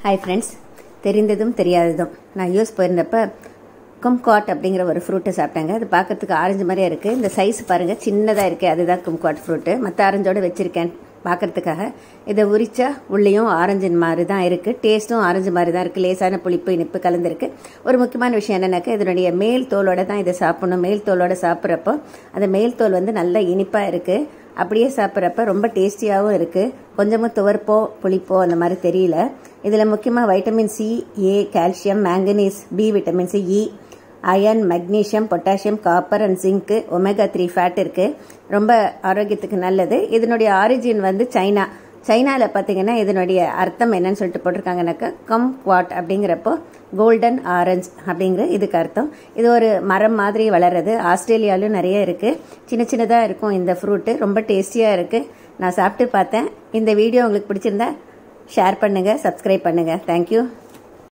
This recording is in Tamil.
ஹாய் ஃப்ரெண்ட்ஸ் தெரிந்ததும் தெரியாததும் நான் யூஎஸ் போயிருந்தப்ப கும்காட் அப்படிங்கிற ஒரு ஃப்ரூட்டை சாப்பிட்டாங்க அது பார்க்கறதுக்கு ஆரஞ்சு மாதிரியே இருக்குது இந்த சைஸ் பாருங்கள் சின்னதாக இருக்குது அதுதான் கும்காட் ஃப்ரூட்டு மற்ற ஆரஞ்சோட வச்சுருக்கேன் பார்க்கறதுக்காக இதை உரிச்சா உள்ளேயும் ஆரஞ்சு மாதிரி தான் இருக்குது டேஸ்ட்டும் ஆரஞ்சு மாதிரி தான் இருக்குது லேசான புளிப்பு இனிப்பு கலந்துருக்கு ஒரு முக்கியமான விஷயம் என்னென்னாக்கா இதனுடைய மேல் தோலோட தான் இதை சாப்பிடணும் மேல் தோலோட சாப்பிட்றப்போ அந்த மேல் தோல் வந்து நல்லா இனிப்பாக இருக்குது அப்படியே சாப்பிட்றப்ப ரொம்ப டேஸ்டியாகவும் இருக்குது கொஞ்சமும் துவர்ப்போ புளிப்போ அந்த மாதிரி தெரியல இதில் முக்கியமாக vitamin C A calcium manganese B vitamin C E iron magnesium potassium copper and zinc omega three fat இருக்குது ரொம்ப ஆரோக்கியத்துக்கு நல்லது இதனுடைய ஆரிஜின் வந்து சைனா சைனாவில் பார்த்தீங்கன்னா இதனுடைய அர்த்தம் என்னன்னு சொல்லிட்டு போட்டிருக்காங்கனாக்கா கம் குவாட் அப்படிங்கிறப்போ கோல்டன் ஆரஞ்ச் அப்படிங்கிற இதுக்கு அர்த்தம் இது ஒரு மரம் மாதிரி வளர்றது ஆஸ்திரேலியாவிலும் நிறைய இருக்குது சின்ன சின்னதாக இருக்கும் இந்த ஃப்ரூட்டு ரொம்ப டேஸ்டியாக இருக்குது நான் சாப்பிட்டு பார்த்தேன் இந்த வீடியோ உங்களுக்கு பிடிச்சிருந்தா ஷேர் பண்ணுங்கள் சப்ஸ்கிரைப் பண்ணுங்கள் தேங்க்யூ